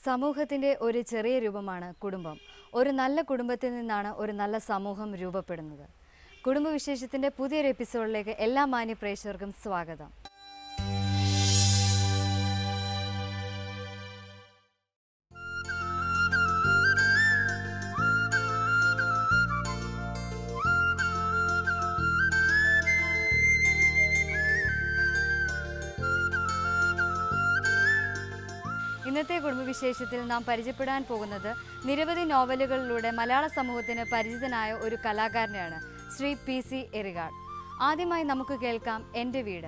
സമൂഹത്തിൻ്റെ ഒരു ചെറിയ രൂപമാണ് കുടുംബം ഒരു നല്ല കുടുംബത്തിൽ നിന്നാണ് ഒരു നല്ല സമൂഹം രൂപപ്പെടുന്നത് കുടുംബവിശേഷത്തിൻ്റെ പുതിയൊരു എപ്പിസോഡിലേക്ക് എല്ലാ മാന്യ പ്രേക്ഷകർക്കും സ്വാഗതം ഇന്നത്തെ കുടുംബവിശേഷത്തിൽ നാം പരിചയപ്പെടാൻ പോകുന്നത് നിരവധി നോവലുകളിലൂടെ മലയാള സമൂഹത്തിന് പരിചിതനായ ഒരു കലാകാരനെയാണ് ശ്രീ പി സി എറിഗാഡ് ആദ്യമായി നമുക്ക് കേൾക്കാം എൻ്റെ വീട്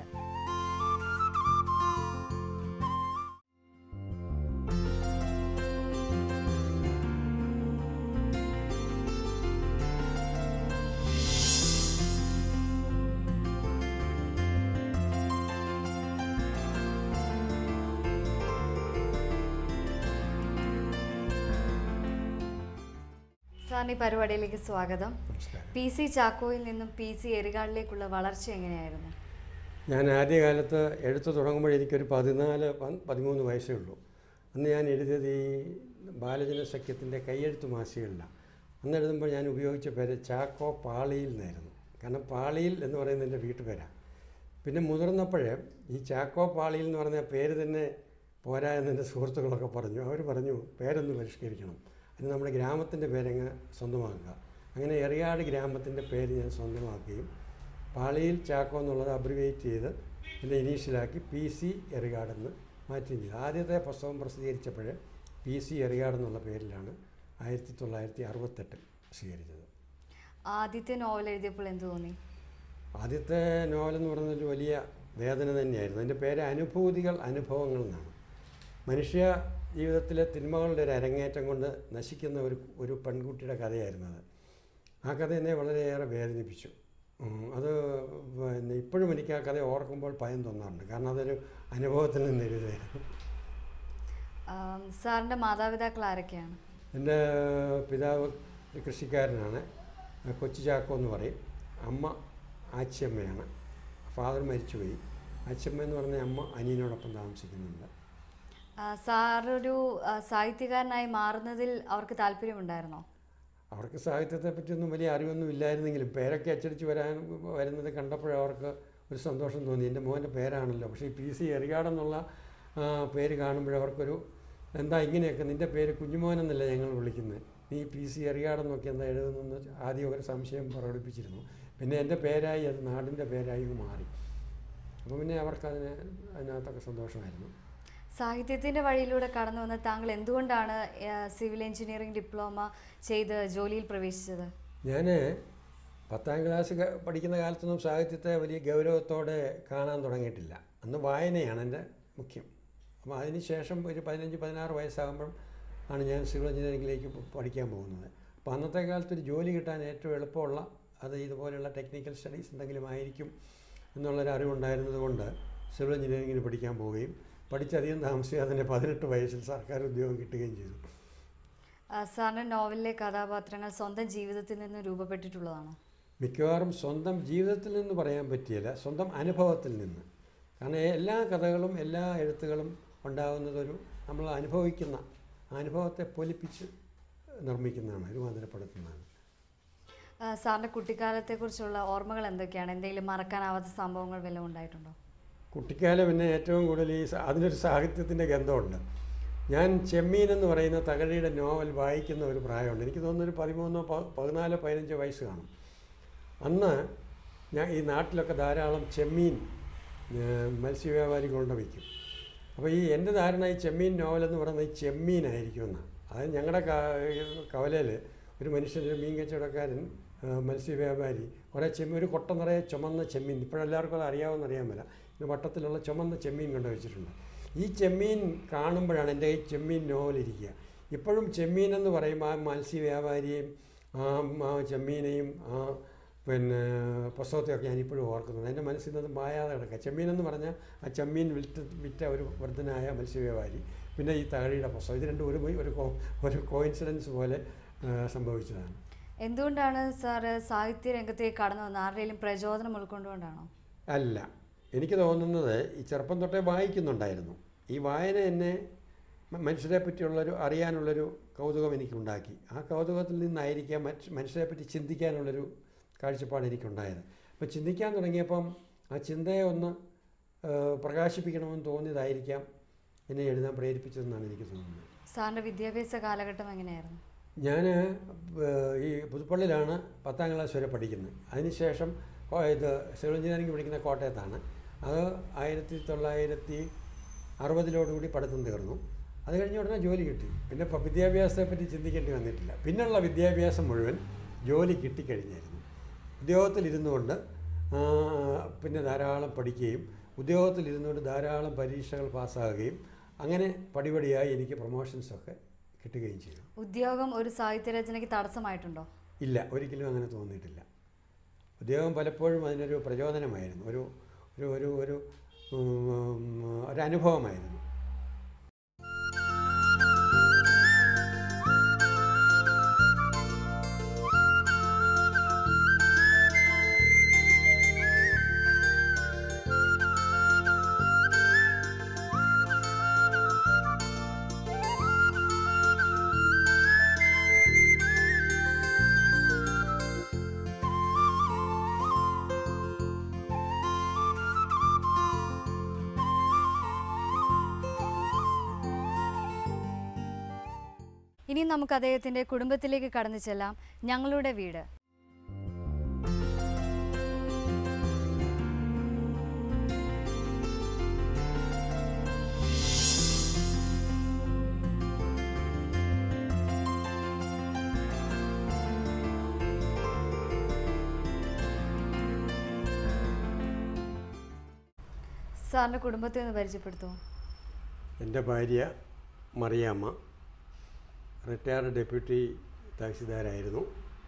സാറിന് ഈ പരിപാടിയിലേക്ക് സ്വാഗതം നമസ്കാരം പി സി ചാക്കോയിൽ നിന്നും പി സി എറിഗാഡിലേക്കുള്ള വളർച്ച എങ്ങനെയായിരുന്നു ഞാൻ ആദ്യകാലത്ത് എഴുത്ത് തുടങ്ങുമ്പോൾ എനിക്കൊരു പതിനാല് പ- പതിമൂന്ന് വയസ്സേ ഉള്ളൂ അന്ന് ഞാൻ എഴുതിയത് ഈ ബാലജന സഖ്യത്തിൻ്റെ കൈയെഴുത്ത് മാസികകളിലാണ് അന്ന് എഴുതുമ്പോൾ ഞാൻ ഉപയോഗിച്ച പേര് ചാക്കോ പാളിയിൽ നിന്നായിരുന്നു കാരണം പാളിയിൽ എന്ന് പറയുന്നത് എൻ്റെ വീട്ടുപേരാണ് പിന്നെ മുതിർന്നപ്പോഴേ ഈ ചാക്കോ പാളിയിൽ എന്ന് പറഞ്ഞ പേര് തന്നെ പോരാ എന്ന് എൻ്റെ സുഹൃത്തുക്കളൊക്കെ പറഞ്ഞു അവർ പറഞ്ഞു പേരൊന്ന് പരിഷ്കരിക്കണം അതിന് നമ്മുടെ ഗ്രാമത്തിൻ്റെ പേരങ്ങ് സ്വന്തമാക്കുക അങ്ങനെ എറിയാട് ഗ്രാമത്തിൻ്റെ പേര് ഞാൻ സ്വന്തമാക്കുകയും പാളിയിൽ ചാക്കോ എന്നുള്ളത് അബ്രിവേറ്റ് ചെയ്ത് എൻ്റെ ഇനീഷ്യലാക്കി പി സി എറികാടെന്ന് മാറ്റുകയും ചെയ്തു ആദ്യത്തെ പുസ്തകം പ്രസിദ്ധീകരിച്ചപ്പോൾ പി സി എറികാട് എന്നുള്ള പേരിലാണ് ആയിരത്തി തൊള്ളായിരത്തി അറുപത്തെട്ടിൽ സ്വീകരിച്ചത് ആദ്യത്തെ നോവൽ എഴുതിയപ്പോൾ എന്ത് തോന്നി ആദ്യത്തെ നോവലെന്ന് പറയുന്നത് ഒരു വലിയ വേദന തന്നെയായിരുന്നു അതിൻ്റെ പേര് അനുഭൂതികൾ അനുഭവങ്ങൾ എന്നാണ് മനുഷ്യ ജീവിതത്തിലെ തിന്മകളുടെ ഒരു അരങ്ങേറ്റം കൊണ്ട് നശിക്കുന്ന ഒരു ഒരു പെൺകുട്ടിയുടെ കഥയായിരുന്നു അത് ആ കഥ എന്നെ വളരെയേറെ വേദനിപ്പിച്ചു ഉം, അത് പിന്നെ ഇപ്പോഴും എനിക്ക് ആ കഥ ഓർക്കുമ്പോൾ ഭയം തോന്നാറുണ്ട് കാരണം അതൊരു അനുഭവത്തിൽ നിന്ന് എഴുതിയതായിരുന്നു ആം, സാറിൻ്റെ മാതാപിതാക്കൾ ആരൊക്കെയാണ് എൻ്റെ പിതാവ് ഒരു കൃഷിക്കാരനാണ് കൊച്ചു ചാക്കോ എന്ന് പറയും അമ്മ ആച്ചിയമ്മയാണ് ഫാദർ മരിച്ചുപോയി ആച്ചിയമ്മ എന്ന് പറഞ്ഞ അമ്മ അനിയനോടൊപ്പം താമസിക്കുന്നുണ്ട് ആ, സാറൊരു ആ, സാഹിത്യകാരനായി മാറുന്നതിൽ അവർക്ക് താല്പര്യമുണ്ടായിരുന്നോ അവർക്ക് സാഹിത്യത്തെ പറ്റിയൊന്നും വലിയ അറിവൊന്നും ഇല്ലായിരുന്നെങ്കിലും പേരൊക്കെ അച്ചടിച്ച് വരാൻ വരുന്നത് കണ്ടപ്പോഴേ അവർക്ക് ഒരു സന്തോഷം തോന്നി എൻ്റെ മോൻ്റെ പേരാണല്ലോ പക്ഷേ ഈ പി സി എറിയാടെന്നുള്ള ആ, പേര് കാണുമ്പോൾ അവർക്കൊരു എന്താ ഇങ്ങനെയൊക്കെ നിൻ്റെ പേര് കുഞ്ഞുമോൻ എന്നല്ല ഞങ്ങൾ വിളിക്കുന്നത് നീ പി സി എറിയാടെന്നൊക്കെ എന്താ എഴുതുന്നെന്ന് ആദ്യം ഒരു സംശയം പ്രകടിപ്പിച്ചിരുന്നു പിന്നെ എൻ്റെ പേരായി അത് നാടിൻ്റെ പേരായി മാറി അപ്പോൾ പിന്നെ അവർക്കതിന് അതിനകത്തൊക്കെ സന്തോഷമായിരുന്നു സാഹിത്യത്തിൻ്റെ വഴിയിലൂടെ കടന്നു വന്ന താങ്കൾ എന്തുകൊണ്ടാണ് ആ, സിവിൽ എഞ്ചിനീയറിംഗ് ഡിപ്ലോമ ചെയ്ത് ജോലിയിൽ പ്രവേശിച്ചത് ഞാൻ പത്താം ക്ലാസ് ക- പഠിക്കുന്ന കാലത്തൊന്നും സാഹിത്യത്തെ വലിയ ഗൗരവത്തോടെ കാണാൻ തുടങ്ങിയിട്ടില്ല അന്ന് വായനയാണ് എൻ്റെ മുഖ്യം അപ്പോൾ അതിന് ശേഷം ഒരു പതിനഞ്ച് പതിനാറ് വയസ്സാകുമ്പം ആണ് ഞാൻ സിവിൽ എഞ്ചിനീയറിംഗിലേക്ക് പ- പഠിക്കാൻ പോകുന്നത് അപ്പോൾ അന്നത്തെ കാലത്ത് ഒരു ജോലി കിട്ടാൻ ഏറ്റവും എളുപ്പമുള്ള അത് ഇതുപോലെയുള്ള ടെക്നിക്കൽ സ്റ്റഡീസ് എന്തെങ്കിലും ആയിരിക്കും എന്നുള്ളൊരു അറിവുണ്ടായിരുന്നത് കൊണ്ട് സിവിൽ എഞ്ചിനീയറിംഗിന് പഠിക്കാൻ പോവുകയും പഠിച്ചധികം താമസിയാതെ തന്നെ പതിനെട്ട് വയസ്സിൽ സർക്കാർ ഉദ്യോഗം കിട്ടുകയും ചെയ്തു ആ, സാറിൻ്റെ നോവലിലെ കഥാപാത്രങ്ങൾ സ്വന്തം ജീവിതത്തിൽ നിന്ന് രൂപപ്പെട്ടിട്ടുള്ളതാണോ മിക്കവാറും സ്വന്തം ജീവിതത്തിൽ നിന്ന് പറയാൻ പറ്റിയില്ല സ്വന്തം അനുഭവത്തിൽ നിന്ന് കാരണം എല്ലാ കഥകളും എല്ലാ എഴുത്തുകളും ഉണ്ടാകുന്നതൊരു നമ്മൾ അനുഭവിക്കുന്ന ആ അനുഭവത്തെ പൊലിപ്പിച്ച് നിർമ്മിക്കുന്നതാണ് രൂപാന്തരപ്പെടുത്തുന്നതാണ് ആ, സാറിൻ്റെ കുട്ടിക്കാലത്തെക്കുറിച്ചുള്ള ഓർമ്മകൾ എന്തൊക്കെയാണ് എന്തെങ്കിലും മറക്കാനാവാത്ത സംഭവങ്ങൾ വല്ലതും ഉണ്ടായിട്ടുണ്ടോ കുട്ടിക്കാലം പിന്നെ ഏറ്റവും കൂടുതൽ ഈ സ- അതിനൊരു സാഹിത്യത്തിൻ്റെ ഗന്ധമുണ്ട് ഞാൻ ചെമ്മീൻ എന്ന് പറയുന്ന തകഴിയുടെ നോവൽ വായിക്കുന്ന ഒരു പ്രായമുണ്ട് എനിക്ക് തോന്നുന്നു ഒരു പതിമൂന്നോ പ- പതിനാലോ പതിനഞ്ചോ വയസ്സ് കാണും അന്ന് ഞാൻ ഈ നാട്ടിലൊക്കെ ധാരാളം ചെമ്മീൻ ഏഹ്, മത്സ്യവ്യാപാരി കൊണ്ട് വയ്ക്കും അപ്പോൾ ഈ എൻ്റെ ധാരണ ഈ ചെമ്മീൻ നോവൽ എന്ന് പറയുന്നത് ഈ ചെമ്മീനായിരിക്കുമെന്നാണ് അതായത് ഞങ്ങളുടെ കവലയിൽ ഒരു മനുഷ്യൻ ഒരു മീൻ കച്ചവടക്കാരൻ ഏഹ്, മത്സ്യവ്യാപാരി കുറേ ചെമ്മീൻ ഒരു കൊട്ട നിറയെ ചുമന്ന ചെമ്മീൻ ഇപ്പോഴെല്ലാവർക്കും അത് അറിയാവുന്ന അറിയാൻ മേല ഒരു വട്ടത്തിലുള്ള ചുമന്ന ചെമ്മീൻ കൊണ്ട് വെച്ചിട്ടുണ്ട് ഈ ചെമ്മീൻ കാണുമ്പോഴാണ് എൻ്റെ ഈ ചെമ്മീൻ നോവലിരിക്കുക ഇപ്പോഴും ചെമ്മീൻ എന്ന് പറയുമ്പോൾ ആ മത്സ്യവ്യാപാരിയെയും ആ ആ ചെമ്മീനെയും ആ പിന്നെ പുസ്തകത്തെയൊക്കെ ഞാൻ ഇപ്പോഴും ഓർക്കുന്നത് എൻ്റെ മനസ്സിൽ നിന്ന് അത് മായാതെ കിടക്കുക ചെമ്മീൻ എന്ന് പറഞ്ഞാൽ ആ ചെമ്മീൻ വിറ്റ് വിറ്റ ഒരു വൃദ്ധനായ മത്സ്യവ്യാപാരി പിന്നെ ഈ തകഴിയുടെ പുസ്തകം ഇത് രണ്ടും ഒരു ഒരു കോ ഒരു കോയിൻസിഡൻസ് പോലെ ആ, സംഭവിച്ചതാണ് എന്തുകൊണ്ടാണ് സാറ് സാഹിത്യ രംഗത്തേക്ക് കടന്നു വന്നത് ആരുടെയും പ്രചോദനം ഉൾക്കൊണ്ടുകൊണ്ടാണോ അല്ല എനിക്ക് തോന്നുന്നത് ഈ ചെറുപ്പം തൊട്ടേ വായിക്കുന്നുണ്ടായിരുന്നു ഈ വായന എന്നെ മ- മനുഷ്യരെ പറ്റിയുള്ളൊരു അറിയാനുള്ളൊരു കൗതുകം എനിക്കുണ്ടാക്കി ആ കൗതുകത്തിൽ നിന്നായിരിക്കാം മറ്റ് മനുഷ്യരെ പറ്റി ചിന്തിക്കാനുള്ളൊരു കാഴ്ചപ്പാട് എനിക്കുണ്ടായത് അപ്പോൾ ചിന്തിക്കാൻ തുടങ്ങിയപ്പം ആ ചിന്തയെ ഒന്ന് ആ, പ്രകാശിപ്പിക്കണമെന്ന് തോന്നിയതായിരിക്കാം എന്നെ എഴുതാൻ പ്രേരിപ്പിച്ചതെന്നാണ് എനിക്ക് തോന്നുന്നത് സാറിൻ്റെ വിദ്യാഭ്യാസ കാലഘട്ടം എങ്ങനെയായിരുന്നു ഞാൻ ഈ പുതുപ്പള്ളിയിലാണ് പത്താം ക്ലാസ് വരെ പഠിക്കുന്നത് അതിനുശേഷം കോ- ഇത് സിവിൽ എഞ്ചിനീയറിംഗ് പഠിക്കുന്ന കോട്ടയത്താണ് അത് ആയിരത്തി തൊള്ളായിരത്തി അറുപതിലോടുകൂടി പഠിത്തം തീർന്നു അത് കഴിഞ്ഞ ഉടനെ ജോലി കിട്ടി പിന്നെ ഇപ്പം വിദ്യാഭ്യാസത്തെ പറ്റി ചിന്തിക്കേണ്ടി വന്നിട്ടില്ല പിന്നുള്ള വിദ്യാഭ്യാസം മുഴുവൻ ജോലി കിട്ടിക്കഴിഞ്ഞായിരുന്നു ഉദ്യോഗത്തിലിരുന്നു കൊണ്ട് ആ, പിന്നെ ധാരാളം പഠിക്കുകയും ഉദ്യോഗത്തിലിരുന്നുകൊണ്ട് ധാരാളം പരീക്ഷകൾ പാസ്സാകുകയും അങ്ങനെ പടിപടിയായി എനിക്ക് പ്രൊമോഷൻസൊക്കെ കിട്ടുകയും ചെയ്തു ഉദ്യോഗം ഒരു സാഹിത്യരചനയ്ക്ക് തടസ്സമായിട്ടുണ്ടോ ഇല്ല ഒരിക്കലും അങ്ങനെ തോന്നിയിട്ടില്ല ഉദ്യോഗം പലപ്പോഴും അതിനൊരു പ്രചോദനമായിരുന്നു ഒരു ഒരു ഒരു ഒരു ഉം, ഒരു അനുഭവമായിരുന്നു ഇനി നമുക്ക് അദ്ദേഹത്തിൻ്റെ കുടുംബത്തിലേക്ക് കടന്നു ചെല്ലാം ഞങ്ങളുടെ വീട് സാറിൻ്റെ കുടുംബത്തെ ഒന്ന് പരിചയപ്പെടുത്തുമോ എൻ്റെ ഭാര്യ മറിയാമ്മ റിട്ടയർഡ് ഡെപ്യൂട്ടി തഹസിൽദാരായിരുന്നു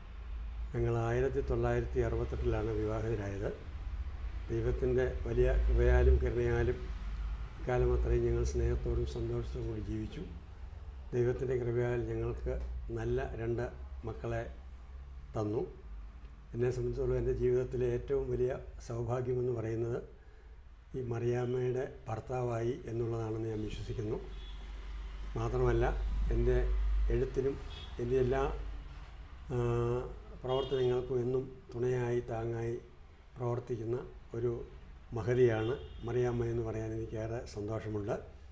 ഞങ്ങൾ ആയിരത്തി തൊള്ളായിരത്തി അറുപത്തെട്ടിലാണ് വിവാഹിതരായത് ദൈവത്തിൻ്റെ വലിയ കൃപയാലും കരുണയാലും ഇക്കാലം അത്രയും ഞങ്ങൾ സ്നേഹത്തോടും സന്തോഷത്തോടും കൂടി ജീവിച്ചു ദൈവത്തിൻ്റെ കൃപയാൽ ഞങ്ങൾക്ക് നല്ല രണ്ട് മക്കളെ തന്നു എന്നെ സംബന്ധിച്ചിടത്തോളം എൻ്റെ ജീവിതത്തിലെ ഏറ്റവും വലിയ സൗഭാഗ്യമെന്ന് പറയുന്നത് ഈ മറിയാമ്മയുടെ ഭർത്താവായി എന്നുള്ളതാണെന്ന് ഞാൻ വിശ്വസിക്കുന്നു മാത്രമല്ല എൻ്റെ എഴുത്തിനും എൻ്റെ എല്ലാ ആ, പ്രവർത്തനങ്ങൾക്കും എന്നും തുണയായി താങ്ങായി പ്രവർത്തിക്കുന്ന ഒരു മഹതിയാണ് മറിയാമ്മ എന്ന് പറയാൻ എനിക്കേറെ സന്തോഷമുണ്ട്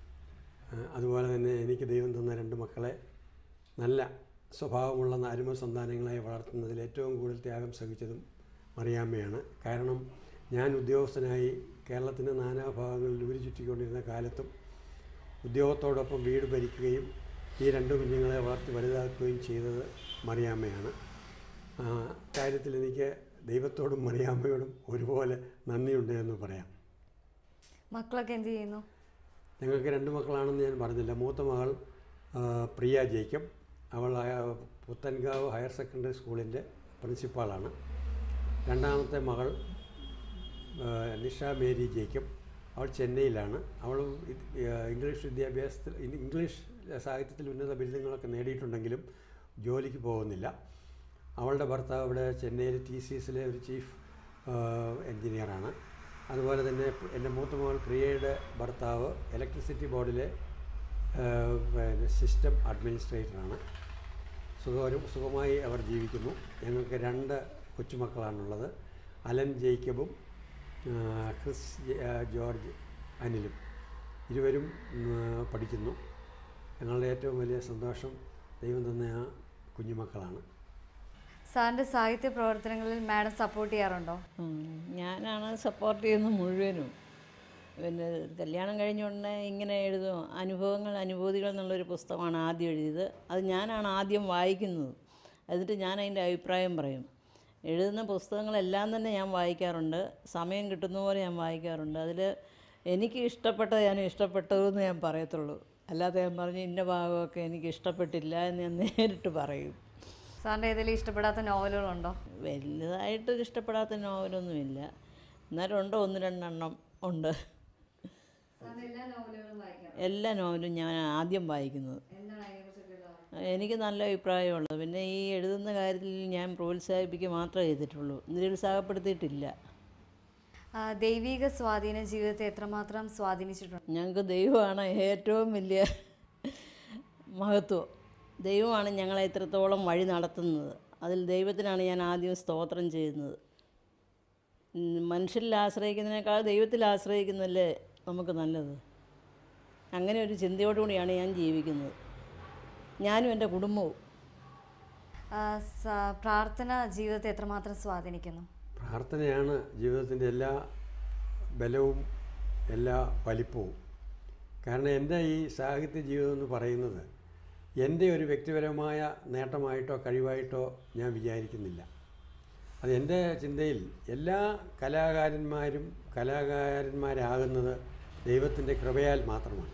ആ, അതുപോലെ തന്നെ എനിക്ക് ദൈവം തന്ന രണ്ട് മക്കളെ നല്ല സ്വഭാവമുള്ള അരുമ സന്താനങ്ങളായി വളർത്തുന്നതിൽ ഏറ്റവും കൂടുതൽ ത്യാഗം സഹിച്ചതും മറിയാമ്മയാണ് കാരണം ഞാൻ ഉദ്യോഗസ്ഥനായി കേരളത്തിൻ്റെ നാനാഭാഗങ്ങളിൽ ഊരി ചുറ്റിക്കൊണ്ടിരുന്ന കാലത്തും ഉദ്യോഗത്തോടൊപ്പം വീട് ഭരിക്കുകയും ഈ രണ്ട് കുഞ്ഞുങ്ങളെ വളർത്തി വലുതാക്കുകയും ചെയ്തത് മറിയാമ്മയാണ് ആ, കാര്യത്തിൽ എനിക്ക് ദൈവത്തോടും മറിയാമ്മയോടും ഒരുപോലെ നന്ദിയുണ്ട് എന്ന് പറയാം മക്കളൊക്കെ എന്ത് ചെയ്യുന്നു ഞങ്ങൾക്ക് രണ്ട് മക്കളാണെന്ന് ഞാൻ പറഞ്ഞില്ല മൂത്ത മകൾ ആ, പ്രിയ ജേക്കബ് അവൾ ആ, പുത്തൻകാവ് ഹയർ സെക്കൻഡറി സ്കൂളിൻ്റെ പ്രിൻസിപ്പാളാണ് രണ്ടാമത്തെ മകൾ ആ, നിഷ മേരി ജേക്കബ് അവൾ ചെന്നൈയിലാണ് അവൾ ഇത്, ആ, ഇംഗ്ലീഷ് വിദ്യാഭ്യാസത്തിൽ ഇ- ഇംഗ്ലീഷ് സാഹിത്യത്തിൽ ഉന്നത ബിരുദങ്ങളൊക്കെ നേടിയിട്ടുണ്ടെങ്കിലും ജോലിക്ക് പോകുന്നില്ല അവളുടെ ഭർത്താവ് ഇവിടെ ചെന്നൈയിൽ ടി സി എസിലെ ഒരു ചീഫ് എൻജിനീയറാണ് അതുപോലെ തന്നെ പ്- എൻ്റെ മൂത്ത മകൾ പ്രിയയുടെ ഭർത്താവ് ഇലക്ട്രിസിറ്റി ബോർഡിലെ ആ, പിന്നെ സിസ്റ്റം അഡ്മിനിസ്ട്രേറ്ററാണ് സുഖവരും സുഖമായി അവർ ജീവിക്കുന്നു ഞങ്ങൾക്ക് രണ്ട് കൊച്ചുമക്കളാണുള്ളത് അലൻ ജേക്കബും ആ, ക്രിസ് ജെ- ആ, ജോർജ് അനിലും ഇരുവരും ഉം, പഠിക്കുന്നു ഞങ്ങളുടെ ഏറ്റവും വലിയ സന്തോഷം ദൈവം തന്ന ആ കുഞ്ഞുമക്കളാണ് സാറിൻ്റെ സാഹിത്യ പ്രവർത്തനങ്ങളിൽ മാഡം സപ്പോർട്ട് ചെയ്യാറുണ്ടോ ഉം. ഞാനാണ് സപ്പോർട്ട് ചെയ്യുന്നത് മുഴുവനും പിന്നെ കല്യാണം കഴിഞ്ഞ ഉടനെ ഇങ്ങനെ എഴുതും അനുഭവങ്ങൾ അനുഭൂതികൾ എന്നുള്ളൊരു പുസ്തകമാണ് ആദ്യം എഴുതിയത് അത് ഞാനാണ് ആദ്യം വായിക്കുന്നത് എന്നിട്ട് ഞാൻ അതിൻ്റെ അഭിപ്രായം പറയും എഴുതുന്ന പുസ്തകങ്ങളെല്ലാം തന്നെ ഞാൻ വായിക്കാറുണ്ട് സമയം കിട്ടുന്ന പോലെ ഞാൻ വായിക്കാറുണ്ട് അതിൽ എനിക്ക് ഇഷ്ടപ്പെട്ടത് ഞാൻ ഇഷ്ടപ്പെട്ടതെന്ന് ഞാൻ പറയത്തുള്ളൂ അല്ലാതെ ഞാൻ പറഞ്ഞു ഇന്ന ഭാഗമൊക്കെ എനിക്ക് ഇഷ്ടപ്പെട്ടില്ല എന്ന് ഞാൻ നേരിട്ട് പറയും സാറിൻ്റെ ഏതെങ്കിലും ഇഷ്ടപ്പെടാത്ത നോവലുകളുണ്ടോ വലുതായിട്ട് ഇഷ്ടപ്പെടാത്ത നോവലൊന്നുമില്ല എന്നാലും ഉണ്ട് ഒന്ന് രണ്ടെണ്ണം ഉണ്ട് എല്ലാ നോവലുകളും വായിക്കാം എല്ലാ നോവലും ഞാൻ ആദ്യം വായിക്കുന്നത് എന്താണ് അതിനെക്കുറിച്ചൊക്കെ എനിക്ക് നല്ല അഭിപ്രായമുള്ളത് പിന്നെ ഈ എഴുതുന്ന കാര്യത്തിൽ ഞാൻ പ്രോത്സാഹിപ്പിക്കുക മാത്രമേ ചെയ്തിട്ടുള്ളൂ നിരുത്സാഹപ്പെടുത്തിയിട്ടില്ല ദൈവിക സ്വാധീനം ജീവിതത്തെ എത്രമാത്രം സ്വാധീനിച്ചിട്ടുണ്ട് ഞങ്ങൾക്ക് ദൈവമാണ് ഏറ്റവും വലിയ മഹത്വം ദൈവമാണ് ഞങ്ങളെ ഇത്രത്തോളം വഴി നടത്തുന്നത് അതിൽ ദൈവത്തിനാണ് ഞാൻ ആദ്യം സ്തോത്രം ചെയ്യുന്നത് ഉം, മനുഷ്യരിൽ ആശ്രയിക്കുന്നതിനേക്കാൾ ദൈവത്തിൽ ആശ്രയിക്കുന്നതല്ലേ നമുക്ക് നല്ലത് അങ്ങനെ ഒരു ചിന്തയോടുകൂടിയാണ് ഞാൻ ജീവിക്കുന്നത് ഞാനും എൻ്റെ കുടുംബവും ആ, സ- പ്രാർത്ഥന ജീവിതത്തെ എത്രമാത്രം സ്വാധീനിക്കുന്നു പ്രാർത്ഥനയാണ് ജീവിതത്തിൻ്റെ എല്ലാ ബലവും എല്ലാ വലിപ്പവും കാരണം എൻ്റെ ഈ സാഹിത്യ ജീവിതം എന്ന് പറയുന്നത് എൻ്റെ ഒരു വ്യക്തിപരമായ നേട്ടമായിട്ടോ കഴിവായിട്ടോ ഞാൻ വിചാരിക്കുന്നില്ല അത് എൻ്റെ ചിന്തയിൽ എല്ലാ കലാകാരന്മാരും കലാകാരന്മാരാകുന്നത് ദൈവത്തിൻ്റെ കൃപയാൽ മാത്രമാണ്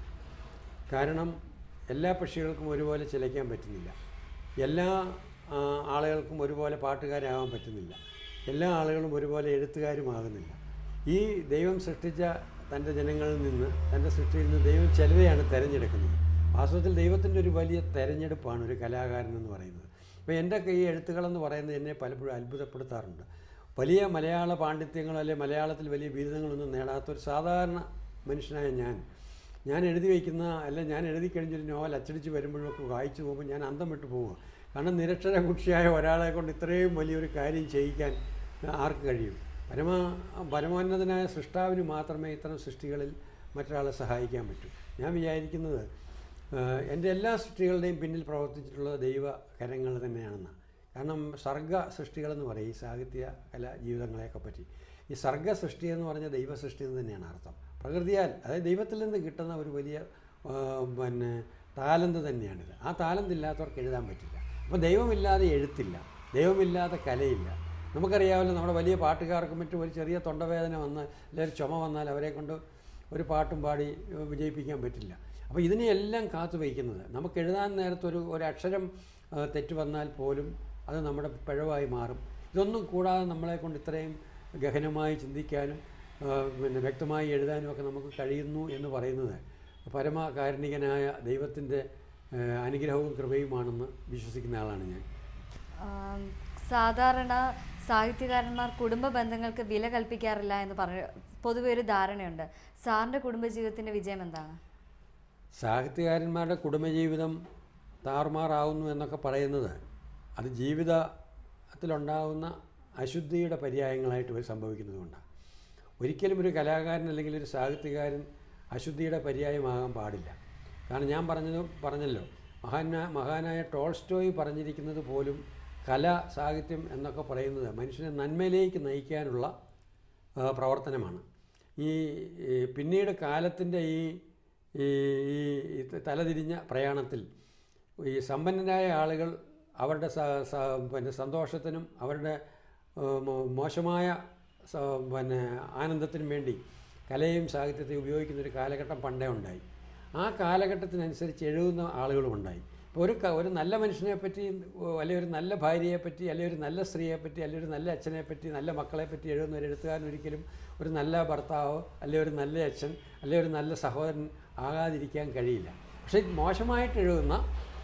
കാരണം എല്ലാ പക്ഷികൾക്കും ഒരുപോലെ ചിലയ്ക്കാൻ പറ്റുന്നില്ല എല്ലാ ആ, ആളുകൾക്കും ഒരുപോലെ പാട്ടുകാരാകാൻ പറ്റുന്നില്ല എല്ലാ ആളുകളും ഒരുപോലെ എഴുത്തുകാരുമാകുന്നില്ല ഈ ദൈവം സൃഷ്ടിച്ച തൻ്റെ ജനങ്ങളിൽ നിന്ന് തൻ്റെ സൃഷ്ടിയിൽ നിന്ന് ദൈവം ചിലരെയാണ് തിരഞ്ഞെടുക്കുന്നത് വാസ്തവത്തിൽ ദൈവത്തിൻ്റെ ഒരു വലിയ തെരഞ്ഞെടുപ്പാണ് ഒരു കലാകാരൻ എന്ന് പറയുന്നത് അപ്പോൾ എൻ്റെ ഈ എഴുത്തുകളെന്ന് പറയുന്നത് എന്നെ പലപ്പോഴും അത്ഭുതപ്പെടുത്താറുണ്ട് വലിയ മലയാള പാണ്ഡിത്യങ്ങളോ അല്ലെങ്കിൽ മലയാളത്തിൽ വലിയ ബിരുദങ്ങളൊന്നും നേടാത്ത ഒരു സാധാരണ മനുഷ്യനായ ഞാൻ ഞാൻ എഴുതി വയ്ക്കുന്ന അല്ല ഞാൻ എഴുതി കഴിഞ്ഞൊരു നോവൽ അച്ചടിച്ച് വരുമ്പോഴൊക്കെ വായിച്ചു പോകുമ്പോൾ ഞാൻ അന്തം വിട്ടു പോവുക കാരണം നിരക്ഷര കുക്ഷിയായ ഒരാളെ കൊണ്ട് ഇത്രയും വലിയൊരു കാര്യം ചെയ്യിക്കാൻ ആർക്ക് കഴിയും പരമ പരമോന്നതനായ സൃഷ്ടാവിന് മാത്രമേ ഇത്തരം സൃഷ്ടികളിൽ മറ്റൊരാളെ സഹായിക്കാൻ പറ്റൂ ഞാൻ വിചാരിക്കുന്നത് ആഹ് എൻ്റെ എല്ലാ സൃഷ്ടികളുടെയും പിന്നിൽ പ്രവർത്തിച്ചിട്ടുള്ളത് ദൈവ കരങ്ങൾ തന്നെയാണെന്നാണ് കാരണം സർഗ സൃഷ്ടികളെന്ന് പറയും ഈ സാഹിത്യ കല ജീവിതങ്ങളെയൊക്കെ പറ്റി ഈ സർഗ സൃഷ്ടി എന്ന് പറഞ്ഞ ദൈവ സൃഷ്ടി എന്ന് തന്നെയാണ് അർത്ഥം പ്രകൃതിയാൽ അതായത് ദൈവത്തിൽ നിന്ന് കിട്ടുന്ന ഒരു വലിയ ആഹ് പിന്നെ താലന്ത് തന്നെയാണിത് ആ താലന്ത് ഇല്ലാത്തവർക്ക് എഴുതാൻ പറ്റില്ല അപ്പോൾ ദൈവമില്ലാതെ എഴുത്തില്ല ദൈവമില്ലാതെ കലയില്ല നമുക്കറിയാമല്ലോ നമ്മുടെ വലിയ പാട്ടുകാർക്കും മറ്റും ഒരു ചെറിയ തൊണ്ടവേദന വന്ന് അല്ലെങ്കിൽ ഒരു ചുമ വന്നാൽ അവരെ കൊണ്ട് ഒരു പാട്ടും പാടി ഏഹ്, വിജയിപ്പിക്കാൻ പറ്റില്ല അപ്പോൾ ഇതിനെയെല്ലാം കാത്തു വയ്ക്കുന്നത് നമുക്ക് എഴുതാൻ നേരത്തെ ഒരു ഒരു അക്ഷരം ഏഹ്, തെറ്റ് വന്നാൽ പോലും അത് നമ്മുടെ പിഴവായി മാറും ഇതൊന്നും കൂടാതെ നമ്മളെ കൊണ്ട് ഇത്രയും ഗഹനമായി ചിന്തിക്കാനും ഏഹ്, പിന്നെ വ്യക്തമായി എഴുതാനും ഒക്കെ നമുക്ക് കഴിയുന്നു എന്ന് പറയുന്നത് പരമകാരുണികനായ ദൈവത്തിൻ്റെ ഏഹ്, അനുഗ്രഹവും കൃപയുമാണെന്ന് വിശ്വസിക്കുന്ന ആളാണ് ഞാൻ ആം, സാധാരണ സാഹിത്യകാരന്മാർ കുടുംബ ബന്ധങ്ങൾക്ക് വില കൽപ്പിക്കാറില്ല എന്ന് പറഞ്ഞ പൊതുവെ ഒരു ധാരണയുണ്ട് സാറിൻ്റെ കുടുംബജീവിതത്തിൻ്റെ വിജയം എന്താണ് സാഹിത്യകാരന്മാരുടെ കുടുംബജീവിതം താറുമാറാവുന്നു എന്നൊക്കെ പറയുന്നത് അത് ജീവിതത്തിലുണ്ടാകുന്ന അശുദ്ധിയുടെ പര്യായങ്ങളായിട്ട് ഇവർ സംഭവിക്കുന്നത് കൊണ്ടാണ് ഒരിക്കലും ഒരു കലാകാരൻ അല്ലെങ്കിൽ ഒരു സാഹിത്യകാരൻ അശുദ്ധിയുടെ പര്യായമാകാൻ പാടില്ല കാരണം ഞാൻ പറഞ്ഞത് പറഞ്ഞല്ലോ മഹാന മഹാനായ ടോൾസ്റ്റോയ് പറഞ്ഞിരിക്കുന്നത് പോലും കല സാഹിത്യം എന്നൊക്കെ പറയുന്നത് മനുഷ്യനെ നന്മയിലേക്ക് നയിക്കാനുള്ള ആ, പ്രവർത്തനമാണ് ഈ ഈ പിന്നീട് കാലത്തിൻ്റെ ഈ ഈ ഈ ഈ തലതിരിഞ്ഞ പ്രയാണത്തിൽ ഈ സമ്പന്നരായ ആളുകൾ അവരുടെ സ സ പിന്നെ സന്തോഷത്തിനും അവരുടെ ആ, മോ- മോശമായ സ പിന്നെ ആനന്ദത്തിനും വേണ്ടി കലയും സാഹിത്യത്തെയും ഉപയോഗിക്കുന്ന ഒരു കാലഘട്ടം പണ്ടേ ഉണ്ടായി ആ കാലഘട്ടത്തിനനുസരിച്ച് എഴുതുന്ന ആളുകളും ഉണ്ടായി ഇപ്പോൾ ഒരു ക- ഒരു നല്ല മനുഷ്യനെ പറ്റി അല്ലെങ്കിൽ ഒരു നല്ല ഭാര്യയെ പറ്റി അല്ലെങ്കിൽ ഒരു നല്ല സ്ത്രീയെ പറ്റി അല്ലെങ്കിൽ ഒരു നല്ല അച്ഛനെ പറ്റി നല്ല മക്കളെ പറ്റി എഴുതുന്ന ഒരു എഴുത്തുകാരൻ ഒരിക്കലും ഒരു നല്ല ഭർത്താവോ അല്ലെങ്കിൽ ഒരു നല്ല അച്ഛൻ അല്ലെങ്കിൽ ഒരു നല്ല സഹോദരൻ ആകാതിരിക്കാൻ കഴിയില്ല പക്ഷേ മോശമായിട്ട് എഴുതുന്ന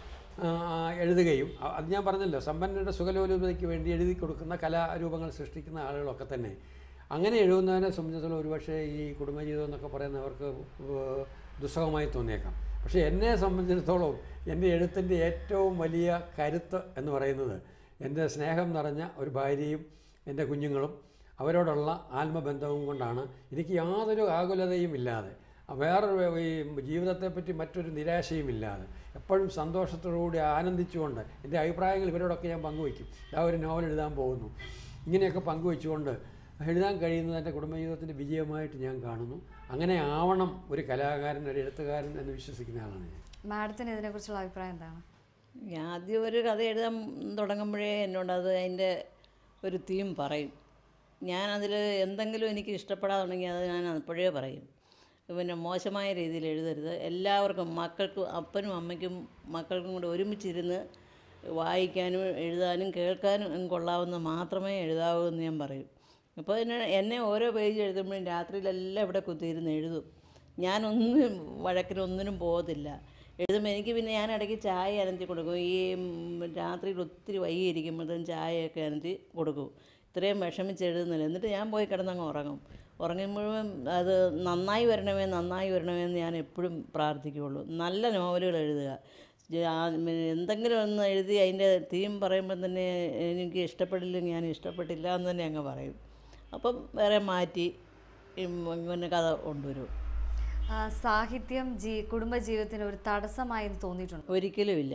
ആ, എഴുതുകയും അ- അത് ഞാൻ പറഞ്ഞല്ലോ സമ്പന്നരുടെ സുഖലോലുപതയ്ക്ക് വേണ്ടി എഴുതി കൊടുക്കുന്ന കലാരൂപങ്ങൾ സൃഷ്ടിക്കുന്ന ആളുകളൊക്കെ തന്നെ അങ്ങനെ എഴുതുന്നതിനെ സംബന്ധിച്ചിടത്തോളം ഒരുപക്ഷെ ഈ കുടുംബജീവിതം എന്നൊക്കെ പറയുന്നവർക്ക് ഏഹ്, ദുസ്സഹമായി തോന്നിയേക്കാം പക്ഷേ എന്നെ സംബന്ധിച്ചിടത്തോളം എൻ്റെ എഴുത്തിൻ്റെ ഏറ്റവും വലിയ കരുത്ത് എന്ന് പറയുന്നത് എൻ്റെ സ്നേഹം നിറഞ്ഞ ഒരു ഭാര്യയും എൻ്റെ കുഞ്ഞുങ്ങളും അവരോടുള്ള ആത്മബന്ധവും കൊണ്ടാണ് എനിക്ക് യാതൊരു ആകുലതയും ഇല്ലാതെ വേറൊരു ഈ ജീവിതത്തെപ്പറ്റി മറ്റൊരു നിരാശയും ഇല്ലാതെ എപ്പോഴും സന്തോഷത്തോടുകൂടി ആനന്ദിച്ചുകൊണ്ട് എൻ്റെ അഭിപ്രായങ്ങൾ ഇവരോടൊക്കെ ഞാൻ പങ്കുവയ്ക്കും ഞാൻ ഒരു നോവൽ എഴുതാൻ പോകുന്നു ഇങ്ങനെയൊക്കെ പങ്കുവെച്ചുകൊണ്ട് എഴുതാൻ കഴിയുന്നത് എൻ്റെ കുടുംബജീവിതത്തിൻ്റെ വിജയമായിട്ട് ഞാൻ കാണുന്നു അങ്ങനെ ആവണം ഒരു കലാകാരൻ ഒരു എഴുത്തുകാരൻ എന്ന് വിശ്വസിക്കുന്ന ആളാണ് ഞാൻ മാഡത്തിന് ഇതിനെക്കുറിച്ചുള്ള അഭിപ്രായം എന്താണ് ഞാൻ ആദ്യം ഒരു കഥ എഴുതാൻ തുടങ്ങുമ്പോഴേ എന്നോട് അത് അതിൻ്റെ ഒരു തീം പറയും ഞാനതിൽ എന്തെങ്കിലും എനിക്ക് ഇഷ്ടപ്പെടാതുണ്ടെങ്കിൽ അത് ഞാൻ അപ്പോഴേ പറയും പിന്നെ മോശമായ രീതിയിൽ എഴുതരുത് എല്ലാവർക്കും മക്കൾക്കും അപ്പനും അമ്മയ്ക്കും മക്കൾക്കും കൂടെ ഒരുമിച്ചിരുന്ന് വായിക്കാനും എഴുതാനും കേൾക്കാനും കൊള്ളാവുന്ന മാത്രമേ എഴുതാവൂ എന്ന് ഞാൻ പറയും അപ്പോൾ എന്നെ എന്നെ ഓരോ പേജ് എഴുതുമ്പോഴും രാത്രിയിലെല്ലാം ഇവിടെ കുത്തിയിരുന്ന് എഴുതും ഞാനൊന്നും വഴക്കിനൊന്നിനും പോകത്തില്ല എഴുതുമ്പോൾ എനിക്ക് പിന്നെ ഞാൻ ഇടയ്ക്ക് ചായ അനത്തി കൊടുക്കും ഈ ഉം, രാത്രിയിൽ ഒത്തിരി വൈകിയിരിക്കുമ്പോഴത്തേക്കും ചായയൊക്കെ അനത്തി കൊടുക്കും ഇത്രയും വിഷമിച്ച് എഴുതുന്നില്ല എന്നിട്ട് ഞാൻ പോയി കിടന്നങ്ങ് ഉറങ്ങും ഉറങ്ങുമ്പോഴും അത് നന്നായി വരണമേ നന്നായി വരണമേ എന്ന് ഞാൻ എപ്പോഴും പ്രാർത്ഥിക്കുകയുള്ളൂ നല്ല നോവലുകൾ എഴുതുക ജ- ആ, ഉം, എന്തെങ്കിലും ഒന്ന് എഴുതി അതിൻ്റെ തീം പറയുമ്പോൾ തന്നെ എനിക്ക് ഇഷ്ടപ്പെടില്ലെങ്കിൽ ഞാൻ ഇഷ്ടപ്പെട്ടില്ല എന്ന് തന്നെ അങ്ങ് പറയും അപ്പം വേറെ മാറ്റി ഉം, ഇങ്ങനെ കഥ കൊണ്ടുവരും ആ, സാഹിത്യം ജീ കുടുംബജീവിതത്തിന് ഒരു തടസ്സമായി എന്ന് തോന്നിയിട്ടുണ്ട് ഒരിക്കലുമില്ല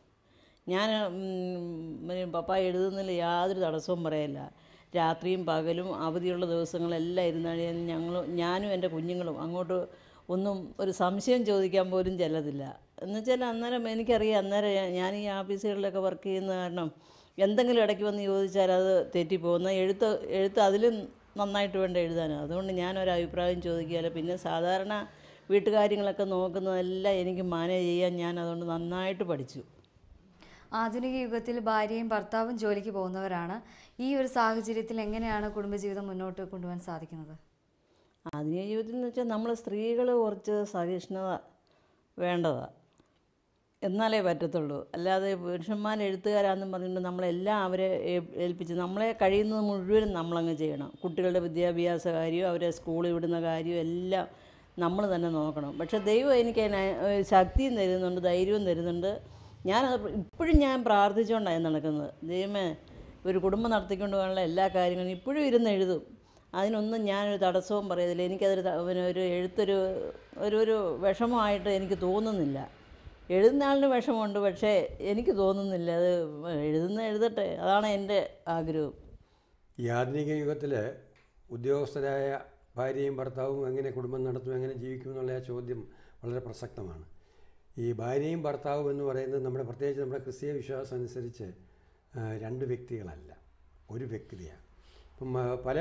ഞാൻ പപ്പ എഴുതുന്നതിൽ യാതൊരു തടസ്സവും പറയല്ല രാത്രിയും പകലും അവധിയുള്ള ദിവസങ്ങളെല്ലാം ഇരുന്നാണ് ഞങ്ങൾ ഞാനും എൻ്റെ കുഞ്ഞുങ്ങളും അങ്ങോട്ട് ഒന്നും ഒരു സംശയം ചോദിക്കാൻ പോലും ചെല്ലതില്ല എന്ന് വെച്ചാൽ അന്നേരം എനിക്കറിയാം അന്നേരം ഞാൻ- ഞാൻ ഈ ഓഫീസുകളിലൊക്കെ വർക്ക് ചെയ്യുന്ന കാരണം എന്തെങ്കിലും ഇടയ്ക്ക് വന്ന് ചോദിച്ചാൽ അത് തെറ്റിപ്പോകുന്ന എഴുത്ത് എഴുത്ത് അതിലും നന്നായിട്ട് വേണ്ട എഴുതാൻ അതുകൊണ്ട് ഞാനൊരു അഭിപ്രായം ചോദിക്കുകയല്ല പിന്നെ സാധാരണ വീട്ടുകാര്യങ്ങളൊക്കെ നോക്കുന്നതെല്ലാം എനിക്ക് മാനേജ് ചെയ്യാൻ ഞാൻ അതുകൊണ്ട് നന്നായിട്ട് പഠിച്ചു ആധുനിക യുഗത്തിൽ ഭാര്യയും ഭർത്താവും ജോലിക്ക് പോകുന്നവരാണ് ഈ ഒരു സാഹചര്യത്തിൽ എങ്ങനെയാണ് കുടുംബജീവിതം മുന്നോട്ട് കൊണ്ടുപോകാൻ സാധിക്കുന്നത് ആധുനിക ജീവിതത്തിൽ എന്ന് വെച്ചാൽ നമ്മൾ സ്ത്രീകൾ കുറച്ച് സഹിഷ്ണുത വേണ്ടതാണ് എന്നാലേ പറ്റത്തുള്ളൂ അല്ലാതെ പുരുഷന്മാർ എഴുത്തുകാരാണെന്നും പറഞ്ഞുകൊണ്ട് നമ്മളെല്ലാം അവരെ ഏ- ഏൽപ്പിച്ച് നമ്മളെ കഴിയുന്നത് മുഴുവനും നമ്മളങ്ങ് ചെയ്യണം കുട്ടികളുടെ വിദ്യാഭ്യാസ കാര്യവും അവരെ സ്കൂളിൽ വിടുന്ന കാര്യവും എല്ലാം നമ്മൾ തന്നെ നോക്കണം പക്ഷെ ദൈവം എനിക്ക് അതിന് ഏഹ് ശക്തിയും തരുന്നുണ്ട് ധൈര്യവും തരുന്നുണ്ട് ഞാനത് ഇപ്പോഴും ഞാൻ പ്രാർത്ഥിച്ചുകൊണ്ടാണ് നടക്കുന്നത് ദൈവമേ ഒരു കുടുംബം നടത്തിക്കൊണ്ട് പോകാനുള്ള എല്ലാ കാര്യങ്ങളും ഇപ്പോഴും ഇരുന്ന് എഴുതും അതിനൊന്നും ഞാനൊരു തടസ്സവും പറയത്തില്ല എനിക്കതൊരു ത- പിന്നെ ഒരു എഴുത്തൊരു ഒരു ഒരു വിഷമമായിട്ട് എനിക്ക് തോന്നുന്നില്ല എഴുതുന്ന ആളിന് വിഷമമുണ്ട് പക്ഷേ എനിക്ക് തോന്നുന്നില്ല അത് എഴുതുന്ന എഴുതട്ടെ അതാണ് എൻ്റെ ആഗ്രഹം ഈ ആധുനിക യുഗത്തിൽ ഉദ്യോഗസ്ഥരായ ഭാര്യയും ഭർത്താവും എങ്ങനെ കുടുംബം നടത്തും എങ്ങനെ ജീവിക്കും എന്നുള്ള ആ ചോദ്യം വളരെ പ്രസക്തമാണ് ഈ ഭാര്യയും ഭർത്താവും എന്ന് പറയുന്നത് നമ്മുടെ പ്രത്യേകിച്ച് നമ്മുടെ ക്രിസ്തീയ വിശ്വാസം അനുസരിച്ച് ആ, രണ്ട് വ്യക്തികളല്ല ഒരു വ്യക്തിയാണ് ഇപ്പം ആ, പല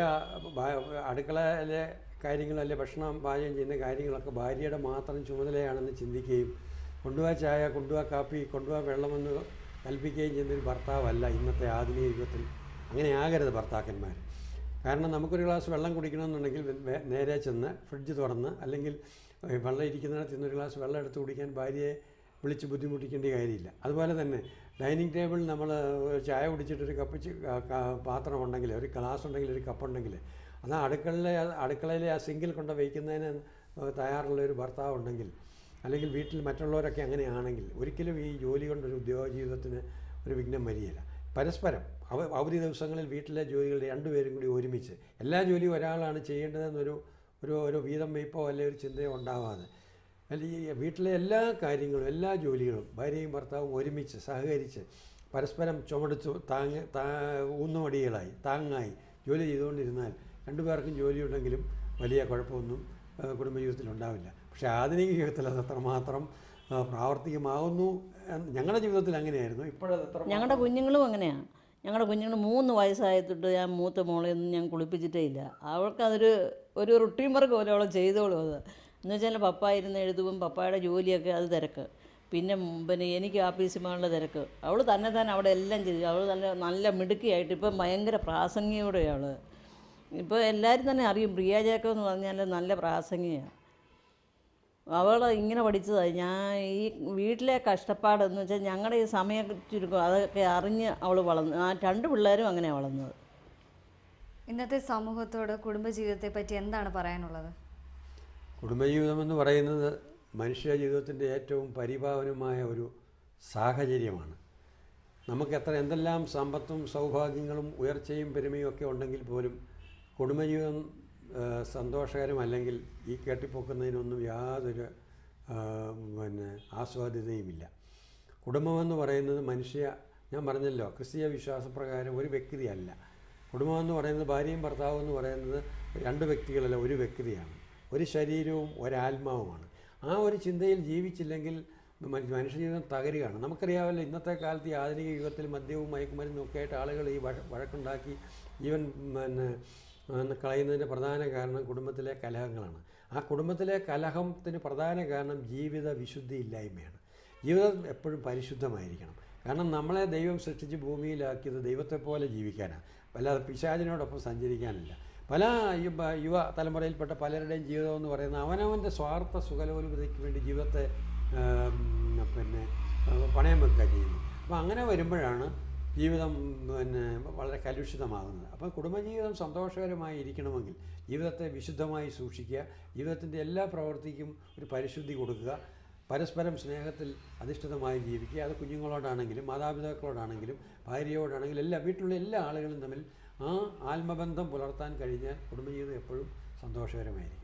ഭാ- അടുക്കളയിലെ കാര്യങ്ങൾ അല്ലെ ഭക്ഷണം പാചകം ചെയ്യുന്ന കാര്യങ്ങളൊക്കെ ഭാര്യയുടെ മാത്രം ചുമതലയാണെന്ന് ചിന്തിക്കുകയും കൊണ്ടുപോകാ ചായ കൊണ്ടുപോകാ കാപ്പി കൊണ്ടുപോകാ വെള്ളമെന്ന് കൽപ്പിക്കുകയും ചെയ്യുന്നൊരു ഭർത്താവല്ല ഇന്നത്തെ ആധുനിക യുഗത്തിൽ അങ്ങനെ ആകരുത് ഭർത്താക്കന്മാർ കാരണം നമുക്കൊരു ഗ്ലാസ് വെള്ളം കുടിക്കണമെന്നുണ്ടെങ്കിൽ വെ- വേ- നേരെ ചെന്ന് ഫ്രിഡ്ജ് തുറന്ന് അല്ലെങ്കിൽ ഏഹ്, വെള്ളം ഇരിക്കുന്നിടത്ത് നിന്ന് ഒരു ഗ്ലാസ് വെള്ളം എടുത്ത് കുടിക്കാൻ ഭാര്യയെ വിളിച്ച് ബുദ്ധിമുട്ടിക്കേണ്ട കാര്യമില്ല അതുപോലെ തന്നെ ഡൈനിങ് ടേബിളിൽ നമ്മൾ ചായ കുടിച്ചിട്ട് ഒരു കപ്പ് ചി- ക- ക- പാത്രം ഉണ്ടെങ്കിൽ ഒരു ഗ്ലാസ് ഉണ്ടെങ്കിൽ ഒരു കപ്പ് ഉണ്ടെങ്കിൽ അത് അടുക്കളയിലെ അടുക്കളയിലെ ആ സിങ്കിൽ കൊണ്ട് വയ്ക്കുന്നതിന് തയ്യാറുള്ള ഒരു ഭർത്താവ് ഉണ്ടെങ്കിൽ അല്ലെങ്കിൽ വീട്ടിൽ മറ്റുള്ളവരൊക്കെ അങ്ങനെയാണെങ്കിൽ ഒരിക്കലും ഈ ജോലി കൊണ്ടൊരു ഉദ്യോഗ ജീവിതത്തിന് ഒരു വിഘ്നം വരികയില്ല പരസ്പരം അവ അവധി ദിവസങ്ങളിൽ വീട്ടിലെ ജോലികൾ രണ്ടുപേരും കൂടി ഒരുമിച്ച് എല്ലാ ജോലിയും ഒരാളാണ് ചെയ്യേണ്ടതെന്നൊരു ഒരു ഒരു വീതം വെയ്പ്പോ അല്ലെങ്കിൽ ഒരു ചിന്തയോ ഉണ്ടാവാതെ അല്ലെങ്കിൽ ഈ വീട്ടിലെ എല്ലാ കാര്യങ്ങളും എല്ലാ ജോലികളും ഭാര്യയും ഭർത്താവും ഒരുമിച്ച് സഹകരിച്ച് പരസ്പരം ചുമടിച്ചു താങ്ങ് താ ഊന്നുമടികളായി താങ്ങായി ജോലി ചെയ്തുകൊണ്ടിരുന്നാൽ രണ്ടുപേർക്കും ജോലിയുണ്ടെങ്കിലും വലിയ കുഴപ്പമൊന്നും ആ, കുടുംബജീവിതത്തിൽ ഉണ്ടാവില്ല പക്ഷേ ആധുനിക ജീവിതത്തിൽ അത് അത്രമാത്രം ആ, പ്രാവർത്തികമാകുന്നു എന്ന് ഞങ്ങളുടെ ജീവിതത്തിൽ അങ്ങനെയായിരുന്നു ഇപ്പോഴത് എത്ര ഞങ്ങളുടെ കുഞ്ഞുങ്ങളും അങ്ങനെയാണ് ഞങ്ങളുടെ കുഞ്ഞുങ്ങൾ മൂന്ന് വയസ്സായതൊട്ട് ഞാൻ മൂത്ത മോളെ ഒന്നും ഞാൻ കുളിപ്പിച്ചിട്ടേ ഇല്ല അവൾക്കതൊരു ഒരു റുട്ടീൻ വർക്ക് പോലെ അവൾ ചെയ്തോളും അത് എന്ന് വെച്ചാൽ പപ്പ ഇരുന്ന് എഴുതുമ്പം പപ്പായുടെ ജോലിയൊക്കെ അത് തിരക്ക് പിന്നെ ഉം പിന്നെ എനിക്ക് ആഫീസിൽ പോകാനുള്ള തിരക്ക് അവൾ തന്നെ തന്നെ അവിടെ എല്ലാം ചെയ്തു അവൾ നല്ല നല്ല മിടുക്കിയായിട്ട് ഇപ്പം ഭയങ്കര പ്രാസംഗിയോടെയാണ് അവൾ ഇപ്പോൾ എല്ലാവരും തന്നെ അറിയും പ്രിയ ജേക്കബ് എന്ന് പറഞ്ഞാൽ നല്ല പ്രാസംഗിയാണ് അവൾ ഇങ്ങനെ പഠിച്ചതാണ് ഞാൻ ഈ വീട്ടിലെ കഷ്ടപ്പാടെന്ന് വെച്ചാൽ ഞങ്ങളുടെ ഈ സമയ ചുരുക്കം അതൊക്കെ അറിഞ്ഞ് അവൾ വളർന്നു ആ രണ്ട് പിള്ളേരും അങ്ങനെയാണ് വളർന്നത് ഇന്നത്തെ സമൂഹത്തോട് കുടുംബജീവിതത്തെ പറ്റി എന്താണ് പറയാനുള്ളത് കുടുംബജീവിതം എന്ന് പറയുന്നത് മനുഷ്യ ജീവിതത്തിൻ്റെ ഏറ്റവും പരിപാവനമായ ഒരു സാഹചര്യമാണ് നമുക്ക് എത്ര എന്തെല്ലാം സമ്പത്തും സൗഭാഗ്യങ്ങളും ഉയർച്ചയും പെരുമയും ഒക്കെ ഉണ്ടെങ്കിൽ പോലും കുടുംബജീവിതം ആ, സന്തോഷകരമല്ലെങ്കിൽ ഈ കെട്ടിപ്പൊക്കുന്നതിനൊന്നും യാതൊരു ആ, പിന്നെ ആസ്വാദ്യതയുമില്ല കുടുംബമെന്ന് പറയുന്നത് മനുഷ്യ ഞാൻ പറഞ്ഞല്ലോ ക്രിസ്തീയ വിശ്വാസപ്രകാരം ഒരു വ്യക്തിയല്ല കുടുംബം എന്ന് പറയുന്നത് ഭാര്യയും ഭർത്താവും എന്ന് പറയുന്നത് രണ്ട് വ്യക്തികളല്ല ഒരു വ്യക്തിയാണ് ഒരു ശരീരവും ഒരാത്മാവുമാണ് ആ ഒരു ചിന്തയിൽ ജീവിച്ചില്ലെങ്കിൽ മ- മനുഷ്യജീവിതം തകരുകയാണ് നമുക്കറിയാമല്ലോ ഇന്നത്തെ കാലത്ത് ഈ ആധുനിക യുഗത്തിൽ മദ്യവും മയക്കുമരുന്നും ഒക്കെ ആയിട്ട് ആളുകൾ ഈ വഴ വഴക്കുണ്ടാക്കി ജീവൻ പിന്നെ ആ, കളയുന്നതിൻ്റെ പ്രധാന കാരണം കുടുംബത്തിലെ കലഹങ്ങളാണ് ആ കുടുംബത്തിലെ കലഹത്തിന് പ്രധാന കാരണം ജീവിത വിശുദ്ധി ഇല്ലായ്മയാണ് ജീവിതം എപ്പോഴും പരിശുദ്ധമായിരിക്കണം കാരണം നമ്മളെ ദൈവം സൃഷ്ടിച്ച് ഭൂമിയിലാക്കിയത് ദൈവത്തെ പോലെ ജീവിക്കാനാണ് അല്ലാതെ പിശാചിനോടൊപ്പം സഞ്ചരിക്കാനല്ല പല യുവ യുവ തലമുറയിൽപ്പെട്ട പലരുടെയും ജീവിതം എന്ന് പറയുന്നത് അവനവൻ്റെ സ്വാർത്ഥ സുഖലോലുപതയ്ക്ക് വേണ്ടി ജീവിതത്തെ ആം, പിന്നെ ആ, പണയം വെക്കുക ചെയ്യുന്നു അപ്പോൾ അങ്ങനെ വരുമ്പോഴാണ് ജീവിതം പിന്നെ വളരെ കലുഷിതമാകുന്നത് അപ്പോൾ കുടുംബജീവിതം സന്തോഷകരമായി ഇരിക്കണമെങ്കിൽ ജീവിതത്തെ വിശുദ്ധമായി സൂക്ഷിക്കുക ജീവിതത്തിൻ്റെ എല്ലാ പ്രവൃത്തിക്കും ഒരു പരിശുദ്ധി കൊടുക്കുക പരസ്പരം സ്നേഹത്തിൽ അധിഷ്ഠിതമായി ജീവിക്കുക അത് കുഞ്ഞുങ്ങളോടാണെങ്കിലും മാതാപിതാക്കളോടാണെങ്കിലും ഭാര്യയോടാണെങ്കിലും എല്ലാ വീട്ടിലുള്ള എല്ലാ ആളുകളും തമ്മിൽ ആ ആത്മബന്ധം പുലർത്താൻ കഴിഞ്ഞാൽ കുടുംബജീവിതം എപ്പോഴും സന്തോഷകരമായിരിക്കും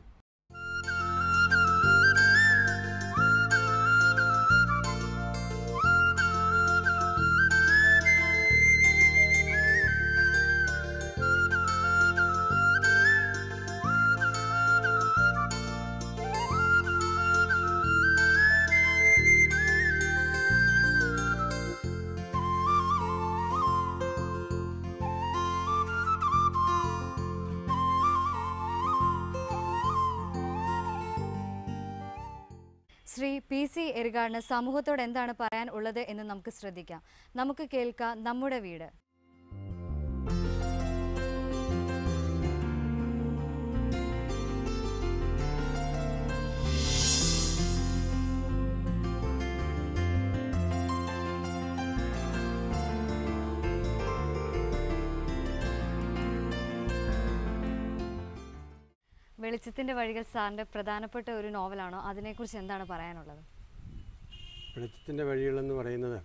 ശ്രീ പി സി എരികാടിന് സമൂഹത്തോട് എന്താണ് പറയാൻ ഉള്ളത് എന്ന് നമുക്ക് ശ്രദ്ധിക്കാം നമുക്ക് കേൾക്കാം നമ്മുടെ വീട് വെളിച്ചത്തിൻ്റെ വഴികൾ സാറിൻ്റെ പ്രധാനപ്പെട്ട ഒരു നോവലാണോ അതിനെക്കുറിച്ച് എന്താണ് പറയാനുള്ളത് വെളിച്ചത്തിൻ്റെ വഴികളെന്ന് പറയുന്നത്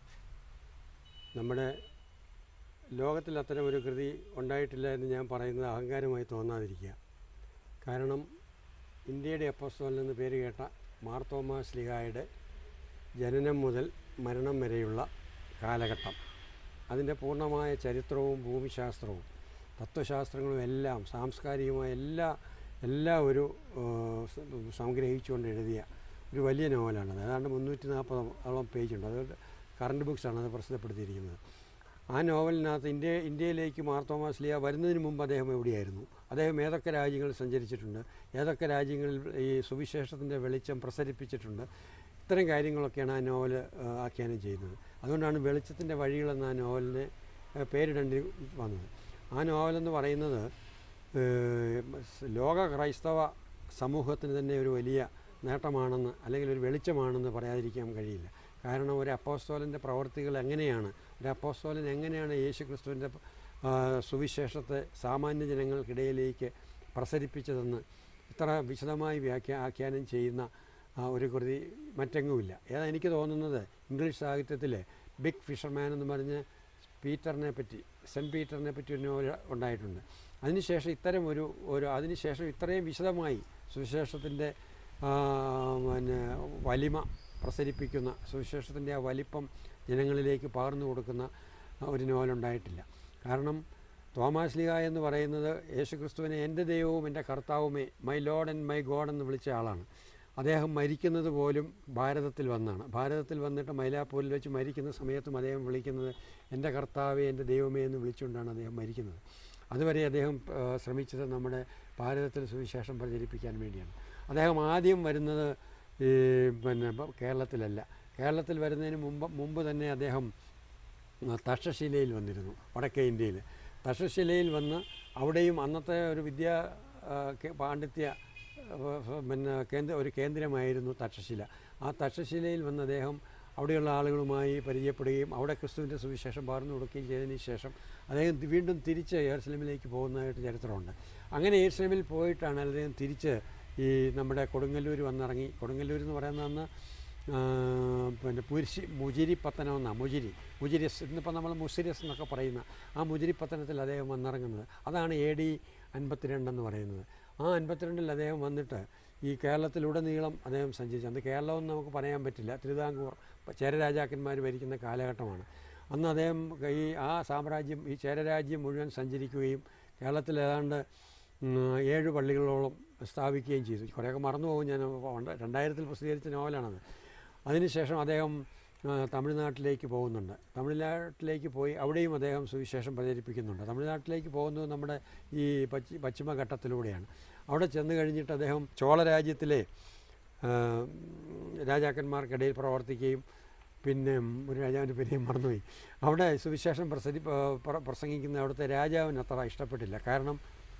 നമ്മുടെ ലോകത്തിൽ അത്തരം ഒരു കൃതി ഉണ്ടായിട്ടില്ല എന്ന് ഞാൻ പറയുന്നത് അഹങ്കാരമായി തോന്നാതിരിക്കുക കാരണം ഇന്ത്യയുടെ അപ്പോസ്തോലൻ എന്ന് പേര് കേട്ട മാർത്തോമാ ശ്ലിഹായുടെ ജനനം മുതൽ മരണം വരെയുള്ള കാലഘട്ടം അതിൻ്റെ പൂർണ്ണമായ ചരിത്രവും ഭൂമിശാസ്ത്രവും തത്വശാസ്ത്രങ്ങളും എല്ലാം സാംസ്കാരികമായ എല്ലാ എല്ലാ ഒരു ഏഹ്, സ- സംഗ്രഹിച്ചുകൊണ്ട് എഴുതിയ ഒരു വലിയ നോവലാണത് ഏതാണ്ട് മുന്നൂറ്റി നാൽപ്പതോളം പേജുണ്ട് അത് കറണ്ട് ബുക്സാണ് അത് പ്രസിദ്ധപ്പെടുത്തിയിരിക്കുന്നത് ആ നോവലിനകത്ത് ഇന്ത്യ ഇന്ത്യയിലേക്ക് മാർത്തോമാസ് ലിയ വരുന്നതിന് മുമ്പ് അദ്ദേഹം എവിടെയായിരുന്നു അദ്ദേഹം ഏതൊക്കെ രാജ്യങ്ങളിൽ സഞ്ചരിച്ചിട്ടുണ്ട് ഏതൊക്കെ രാജ്യങ്ങളിൽ ഈ സുവിശേഷത്തിൻ്റെ വെളിച്ചം പ്രസരിപ്പിച്ചിട്ടുണ്ട് ഇത്തരം കാര്യങ്ങളൊക്കെയാണ് ആ നോവൽ ആഖ്യാനം ചെയ്യുന്നത് അതുകൊണ്ടാണ് വെളിച്ചത്തിൻ്റെ വഴികളെന്ന ആ നോവലിന് ഏഹ്, പേരിടേണ്ടി വന്നത് ആ നോവലെന്ന് പറയുന്നത് ഏഹ്, സ് ലോക ക്രൈസ്തവ സമൂഹത്തിന് തന്നെ ഒരു വലിയ നേട്ടമാണെന്ന് അല്ലെങ്കിൽ ഒരു വെളിച്ചമാണെന്ന് പറയാതിരിക്കാൻ കഴിയില്ല കാരണം ഒരു അപ്പോസ്തോലൻ്റെ പ്രവർത്തികൾ എങ്ങനെയാണ് ഒരു അപ്പോസ്തോലൻ എങ്ങനെയാണ് യേശു ക്രിസ്തുവിൻ്റെ സുവിശേഷത്തെ സാമാന്യ ജനങ്ങൾക്കിടയിലേക്ക് പ്രസരിപ്പിച്ചതെന്ന് ഇത്ര വിശദമായി വ്യാഖ്യാ ആഖ്യാനം ചെയ്യുന്ന ആ, ഒരു കൃതി മറ്റെങ്ങുമില്ല ഏതാ എനിക്ക് തോന്നുന്നത് ഇംഗ്ലീഷ് സാഹിത്യത്തിൽ ബിഗ് ഫിഷർമാൻ എന്ന് പറഞ്ഞ് പീറ്ററിനെ പറ്റി സെൻറ്റ് പീറ്ററിനെ പറ്റി ഒരു നോവൽ ഉണ്ടായിട്ടുണ്ട് അതിനുശേഷം ഇത്തരം ഒരു ഒരു അതിനുശേഷം ഇത്രയും വിശദമായി സുവിശേഷത്തിൻ്റെ പിന്നെ വലിമ പ്രസരിപ്പിക്കുന്ന സുവിശേഷത്തിൻ്റെ ആ വലിപ്പം ജനങ്ങളിലേക്ക് പകർന്നു കൊടുക്കുന്ന ആ, ഒരു നോവലുണ്ടായിട്ടില്ല കാരണം തോമാസ് ലീഗ എന്ന് പറയുന്നത് യേശുക്രിസ്തുവിനെ എൻ്റെ ദൈവവും എൻ്റെ കർത്താവുമേ my Lord and my God എന്ന് വിളിച്ച ആളാണ് അദ്ദേഹം മരിക്കുന്നത് പോലും ഭാരതത്തിൽ വന്നാണ് ഭാരതത്തിൽ വന്നിട്ട് മൈലാപ്പൂരിൽ വെച്ച് മരിക്കുന്ന സമയത്തും അദ്ദേഹം വിളിക്കുന്നത് എൻ്റെ കർത്താവേ എൻ്റെ ദൈവമേ എന്ന് വിളിച്ചുകൊണ്ടാണ് അദ്ദേഹം മരിക്കുന്നത് അതുവരെ അദ്ദേഹം ആ, ശ്രമിച്ചത് നമ്മുടെ ഭാരതത്തിൽ സുവിശേഷം പ്രചരിപ്പിക്കാൻ വേണ്ടിയാണ് അദ്ദേഹം ആദ്യം വരുന്നത് ഈ പിന്നെ ഇപ്പം കേരളത്തിലല്ല കേരളത്തിൽ വരുന്നതിന് മുമ്പ് മുമ്പ് തന്നെ അദ്ദേഹം ആ, തക്ഷശിലയിൽ വന്നിരുന്നു വടക്കേ ഇന്ത്യയിൽ തക്ഷശിലയിൽ വന്ന് അവിടെയും അന്നത്തെ ഒരു വിദ്യാ ആ, കെ- പാണ്ഡിത്യ ആ, പിന്നെ കേന്ദ്ര ഒരു കേന്ദ്രമായിരുന്നു തക്ഷശില ആ തക്ഷശിലയിൽ വന്ന് അദ്ദേഹം അവിടെയുള്ള ആളുകളുമായി പരിചയപ്പെടുകയും അവിടെ ക്രിസ്തുവിൻ്റെ സുവിശേഷം പകർന്നു കൊടുക്കുകയും ചെയ്തതിന് ശേഷം അദ്ദേഹം തി- വീണ്ടും തിരിച്ച് യെറുസലേമിലേക്ക് പോകുന്നതായിട്ട് ചരിത്രമുണ്ട് അങ്ങനെ യെറുസലേമിൽ പോയിട്ടാണ് അദ്ദേഹം തിരിച്ച് ഈ നമ്മുടെ കൊടുങ്ങല്ലൂർ വന്നിറങ്ങി കൊടുങ്ങല്ലൂർ എന്ന് പറയുന്ന അന്ന് ആ, പിന്നെ പുരിശി മുജിരി പത്തനം എന്നാണ് മുജിരി മുജിരിസ് ഇന്നിപ്പോൾ നമ്മൾ മുസിരിസ് എന്നൊക്കെ പറയുന്ന ആ മുജിരി പത്തനത്തിൽ അദ്ദേഹം വന്നിറങ്ങുന്നത് അതാണ് എ ഡി അൻപത്തിരണ്ടെന്ന് പറയുന്നത് ആ അൻപത്തിരണ്ടിൽ അദ്ദേഹം വന്നിട്ട് ഈ കേരളത്തിലുടനീളം അദ്ദേഹം സഞ്ചരിച്ചു അന്ന് കേരളമെന്ന് നമുക്ക് പറയാൻ പറ്റില്ല തിരുവിതാംകൂർ ചേരരാജാക്കന്മാർ ഭരിക്കുന്ന കാലഘട്ടമാണ് അന്ന് അദ്ദേഹം ഈ ആ സാമ്രാജ്യം ഈ ചേരരാജ്യം മുഴുവൻ സഞ്ചരിക്കുകയും കേരളത്തിൽ ഏതാണ്ട് ഉം, ഏഴ് പള്ളികളോളം സ്ഥാപിക്കുകയും ചെയ്തു കുറേയൊക്കെ മറന്നു പോകും ഞാൻ പണ്ട് രണ്ടായിരത്തിൽ പ്രസിദ്ധീകരിച്ച നോവലാണത് അതിനുശേഷം അദ്ദേഹം ആ, തമിഴ്നാട്ടിലേക്ക് പോകുന്നുണ്ട് തമിഴ്നാട്ടിലേക്ക് പോയി അവിടെയും അദ്ദേഹം സുവിശേഷം പ്രചരിപ്പിക്കുന്നുണ്ട് തമിഴ്നാട്ടിലേക്ക് പോകുന്നത് നമ്മുടെ ഈ പശ്ചി പശ്ചിമഘട്ടത്തിലൂടെയാണ് അവിടെ ചെന്ന് കഴിഞ്ഞിട്ട് അദ്ദേഹം ചോളരാജ്യത്തിലെ ആ, രാജാക്കന്മാർക്കിടയിൽ പ്രവർത്തിക്കുകയും പിന്നെ ഒരു രാജാവിൻ്റെ പേരെയും മറന്നുപോയി അവിടെ സുവിശേഷം പ്രസരി പ്ര- പ്ര- പ്രസംഗിക്കുന്ന അവിടുത്തെ രാജാവിന് അത്ര ഇഷ്ടപ്പെട്ടില്ല കാരണം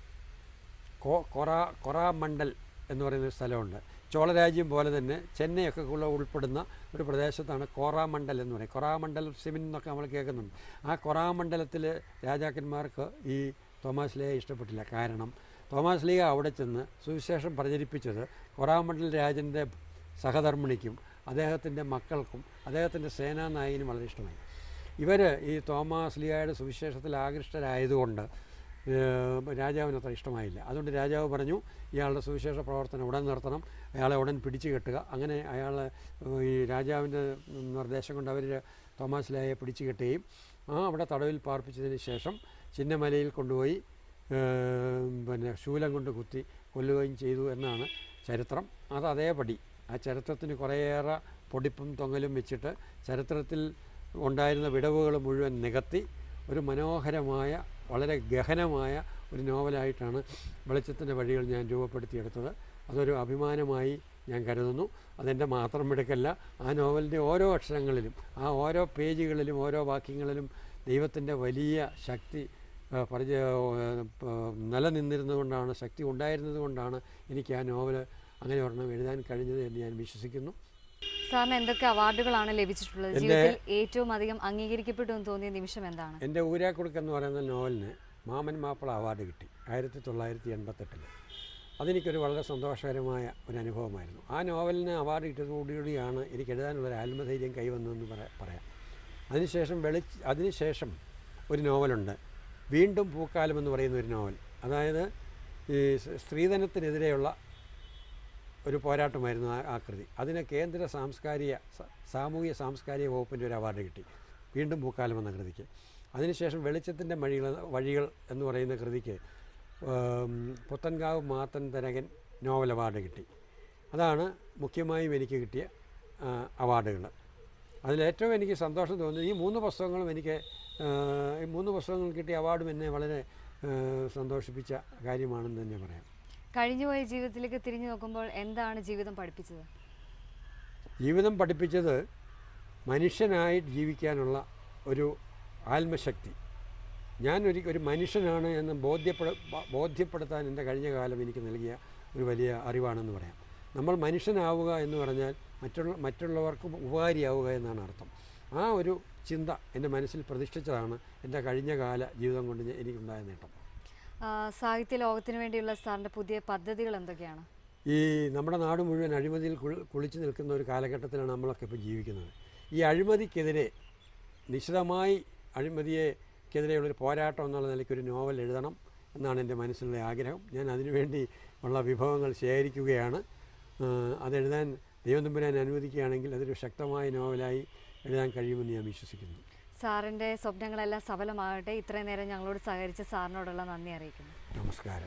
കോ കൊറ കൊറാമണ്ഡൽ എന്ന് പറയുന്ന ഒരു സ്ഥലമുണ്ട് ചോളരാജ്യം പോലെ തന്നെ ചെന്നൈയൊക്കെ ഉള്ള ഉൾപ്പെടുന്ന ഒരു പ്രദേശത്താണ് കോറാമണ്ഡൽ എന്ന് പറയും കൊറാമണ്ഡൽ സിമിൻ എന്നൊക്കെ നമ്മൾ കേൾക്കുന്നുണ്ട് ആ കൊറാമണ്ഡലത്തിലെ രാജാക്കന്മാർക്ക് ഈ തോമാസ് ലീഗ ഇഷ്ടപ്പെട്ടില്ല കാരണം തോമാസ് ലീഗ അവിടെ ചെന്ന് സുവിശേഷം പ്രചരിപ്പിച്ചത് കൊറാമണ്ഡൽ രാജൻ്റെ സഹധർമ്മിണിക്കും അദ്ദേഹത്തിൻ്റെ മക്കൾക്കും അദ്ദേഹത്തിൻ്റെ സേനാനായകനും വളരെ ഇഷ്ടമായി ഇവർ ഈ തോമാസ് ലിയായുടെ സുവിശേഷത്തിൽ ആകൃഷ്ടരായതുകൊണ്ട് ഏഹ്, രാജാവിന് അത്ര ഇഷ്ടമായില്ല അതുകൊണ്ട് രാജാവ് പറഞ്ഞു ഇയാളുടെ സുവിശേഷ പ്രവർത്തനം ഉടൻ നിർത്തണം അയാളെ ഉടൻ പിടിച്ചു കെട്ടുക അങ്ങനെ അയാളെ ഏഹ്, ഈ രാജാവിൻ്റെ നിർദ്ദേശം കൊണ്ട് അവർ തോമാസ് ലിയായെ പിടിച്ചു കെട്ടുകയും ആ അവിടെ തടവിൽ പാർപ്പിച്ചതിന് ശേഷം ചിന്നമലയിൽ കൊണ്ടുപോയി ഏഹ്, പിന്നെ ശൂലം കൊണ്ട് കുത്തി കൊല്ലുകയും ചെയ്തു എന്നാണ് ചരിത്രം അത് അതേപടി ആ ചരിത്രത്തിന് കുറേയേറെ പൊടിപ്പും തൊങ്ങലും വെച്ചിട്ട് ചരിത്രത്തിൽ ഉണ്ടായിരുന്ന വിടവുകൾ മുഴുവൻ നികത്തി ഒരു മനോഹരമായ വളരെ ഗഹനമായ ഒരു നോവലായിട്ടാണ് വെളിച്ചത്തിൻ്റെ വഴികൾ ഞാൻ രൂപപ്പെടുത്തിയെടുത്തത് അതൊരു അഭിമാനമായി ഞാൻ കരുതുന്നു അതെൻ്റെ മാത്രം മിടുക്കല്ല ആ നോവലിൻ്റെ ഓരോ അക്ഷരങ്ങളിലും ആ ഓരോ പേജുകളിലും ഓരോ വാക്യങ്ങളിലും ദൈവത്തിൻ്റെ വലിയ ശക്തി ആ, പരിചയ ആ, പ- നിലനിന്നിരുന്നുകൊണ്ടാണ് ശക്തി ഉണ്ടായിരുന്നത് കൊണ്ടാണ് എനിക്ക് ആ നോവൽ അങ്ങനെ ഒരെണ്ണം എഴുതാൻ കഴിഞ്ഞത് എന്ന് ഞാൻ വിശ്വസിക്കുന്നു സാറിന് എന്തൊക്കെ അവാർഡുകളാണ് ലഭിച്ചിട്ടുള്ളത് എൻ്റെ- ജീവിതത്തിൽ ഏറ്റവും അധികം അംഗീകരിക്കപ്പെട്ടു എന്ന് തോന്നിയ നിമിഷം എന്താണ് എൻ്റെ ഊരാക്കുടുക്ക് എന്ന് പറയുന്ന നോവലിന് മാമൻ മാപ്പിള അവാർഡ് കിട്ടി ആയിരത്തി തൊള്ളായിരത്തി എൺപത്തെട്ടിൽ അതെനിക്കൊരു വളരെ സന്തോഷകരമായ ഒരു അനുഭവമായിരുന്നു ആ നോവലിന് അവാർഡ് കിട്ടിയതോടുകൂടിയാണ് എനിക്ക് എഴുതാനുള്ളൊരു ആത്മധൈര്യം കൈവന്നതെന്ന് പറ പറയാം അതിനുശേഷം വെളി അതിനുശേഷം ഒരു നോവലുണ്ട് വീണ്ടും പൂക്കാലം എന്ന് പറയുന്ന ഒരു നോവൽ അതായത് ഈ സ് സ്ത്രീധനത്തിനെതിരെയുള്ള ഒരു പോരാട്ടമായിരുന്നു ആ ആ കൃതി അതിന് കേന്ദ്ര സാംസ്കാരിക സ- സാമൂഹ്യ സാംസ്കാരിക വകുപ്പിൻ്റെ ഒരു അവാർഡ് കിട്ടി വീണ്ടും പൂക്കാലം എന്ന കൃതിക്ക് അതിനുശേഷം വെളിച്ചത്തിൻ്റെ വഴികൾ വഴികൾ എന്ന് പറയുന്ന കൃതിക്ക് ഉം, പുത്തൻകാവ് മാത്തൻ തരകൻ നോവൽ അവാർഡ് കിട്ടി അതാണ് മുഖ്യമായും എനിക്ക് കിട്ടിയ ആ, അവാർഡുകൾ അതിലേറ്റവും എനിക്ക് സന്തോഷം തോന്നുന്നത് ഈ മൂന്ന് പുസ്തകങ്ങളും എനിക്ക് ആ, ഈ മൂന്ന് പുസ്തകങ്ങൾ കിട്ടിയ അവാർഡും എന്നെ വളരെ ആ, സന്തോഷിപ്പിച്ച കാര്യമാണെന്ന് തന്നെ പറയാം കഴിഞ്ഞുപോയ ജീവിതത്തിലേക്ക് തിരിഞ്ഞു നോക്കുമ്പോൾ എന്താണ് ജീവിതം പഠിപ്പിച്ചത് ജീവിതം പഠിപ്പിച്ചത് മനുഷ്യനായി ജീവിക്കാനുള്ള ഒരു ആത്മശക്തി ഞാൻ ഒരു ഒരു മനുഷ്യനാണ് എന്ന് ബോധ്യപ്പെട ബ- ബോധ്യപ്പെടുത്താൻ എൻ്റെ കഴിഞ്ഞ കാലം എനിക്ക് നൽകിയ ഒരു വലിയ അറിവാണെന്ന് പറയാം നമ്മൾ മനുഷ്യനാവുക എന്ന് പറഞ്ഞാൽ മറ്റുള്ള മറ്റുള്ളവർക്ക് ഉപകാരിയാവുക എന്നാണ് അർത്ഥം ആ ഒരു ചിന്ത എൻ്റെ മനസ്സിൽ പ്രതിഷ്ഠിച്ചതാണ് എൻ്റെ കഴിഞ്ഞ കാല ജീവിതം കൊണ്ട് ഞാൻ- എനിക്കുണ്ടായ നേട്ടം ആ, സാഹിത്യ ലോകത്തിന് വേണ്ടിയുള്ള സാറിൻ്റെ പുതിയ പദ്ധതികൾ എന്തൊക്കെയാണ് ഈ നമ്മുടെ നാട് മുഴുവൻ അഴിമതിയിൽ കുളി- കുളിച്ചു നിൽക്കുന്ന ഒരു കാലഘട്ടത്തിലാണ് നമ്മളൊക്കെ ഇപ്പോൾ ജീവിക്കുന്നത് ഈ അഴിമതിക്കെതിരെ നിശിതമായി അഴിമതിയെക്കെതിരെയുള്ളൊരു പോരാട്ടം എന്നുള്ള നിലയ്ക്ക് ഒരു നോവൽ എഴുതണം എന്നാണ് എൻ്റെ മനസ്സിലുള്ള ആഗ്രഹം ഞാൻ അതിനുവേണ്ടി ഉള്ള വിഭവങ്ങൾ ശേഖരിക്കുകയാണ് ആ, അതെഴുതാൻ ദൈവം തമ്പുരാൻ അനുവദിക്കുകയാണെങ്കിൽ അതൊരു ശക്തമായ നോവലായി എഴുതാൻ കഴിയുമെന്ന് ഞാൻ വിശ്വസിക്കുന്നു സാറിൻ്റെ സ്വപ്നങ്ങളെല്ലാം സഫലമാകട്ടെ ഇത്രയും നേരം ഞങ്ങളോട് സഹകരിച്ച സാറിനോടുള്ള നന്ദി അറിയിക്കുന്നു നമസ്കാരം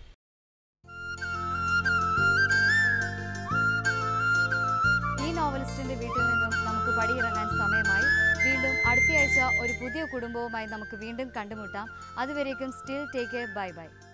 ഈ നോവലിസ്റ്റിന്റെ വീട്ടിൽ നിന്നും നമുക്ക് പടിയിറങ്ങാൻ സമയമായി വീണ്ടും അടുത്തയാഴ്ച ഒരു പുതിയ കുടുംബവുമായി നമുക്ക് വീണ്ടും കണ്ടുമുട്ടാം അതുവരേക്കും still take care bye by